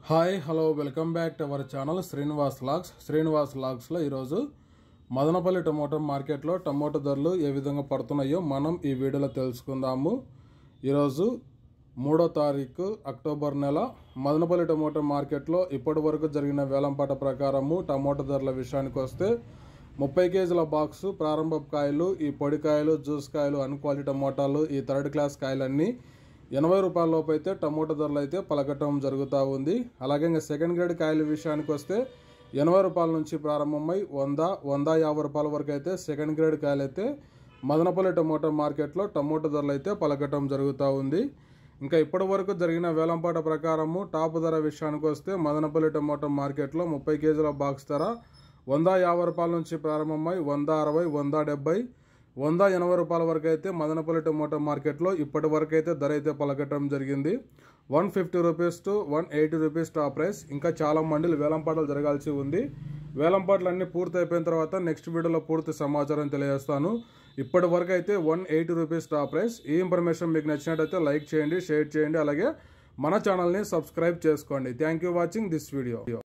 hi hello welcome back to our channel Srinivas logs Srinivas లాగ్స్లో ఈరోజు Madanapalle tomato మార్కెట్లో టమోటా ధరలు ఏ విధంగా పడుతున్నాయో మనం ఈ వీడియోలో తెలుసుకుందాము ఈరోజు మూడో తారీఖు అక్టోబర్ నెల మదనపల్లి టమోటా మార్కెట్లో ఇప్పటి వరకు జరిగిన వేలంపాట ప్రకారము టమోటా ధరల విషయానికి వస్తే ముప్పై కేజీల బాక్సు ప్రారంభ కాయలు ఈ పొడి కాయలు జ్యూస్ కాయలు అన్ క్వాలిటీ టమోటాలు ఈ థర్డ్ క్లాస్ కాయలన్నీ ఎనభై రూపాయల లోపు అయితే టమోటా ధరలు అయితే పలకటం జరుగుతూ ఉంది అలాగే ఇంకా సెకండ్ గ్రేడ్ కాయల విషయానికి వస్తే ఎనభై రూపాయల నుంచి ప్రారంభమై వంద వంద యాభై రూపాయల వరకు అయితే సెకండ్ గ్రేడ్ కాయలు అయితే మదనపల్లి టమోటా మార్కెట్లో టమోటా ధరలు అయితే పలకటం జరుగుతూ ఉంది ఇంకా ఇప్పటి వరకు జరిగిన వేలంపాట ప్రకారము టాప్ ధర విషయానికి వస్తే మదనపల్లి టమోటా మార్కెట్లో ముప్పై కేజీల బాక్స్ ధర వంద యాభై రూపాయల నుంచి ప్రారంభమై వంద అరవై వంద డెబ్బై వంద ఎనభై రూపాయల వరకు అయితే మదనపల్లి టమోటా మార్కెట్లో ఇప్పటి వరకు అయితే ధర అయితే పలకటం జరిగింది one fifty rupees to one eighty rupees top price ఇంకా చాలా మండీలు వేలంపాటలు జరగాల్సి ఉంది వేలంపాటలు అన్నీ పూర్తి అయిపోయిన తర్వాత నెక్స్ట్ వీడియోలో పూర్తి సమాచారం తెలియజేస్తాను ఇప్పటి వరకు అయితే one eighty rupees top price ఈ ఇన్ఫర్మేషన్ మీకు నచ్చినట్టయితే లైక్ చేయండి షేర్ చేయండి అలాగే మన ఛానల్ని సబ్స్క్రైబ్ చేసుకోండి thank you watching this video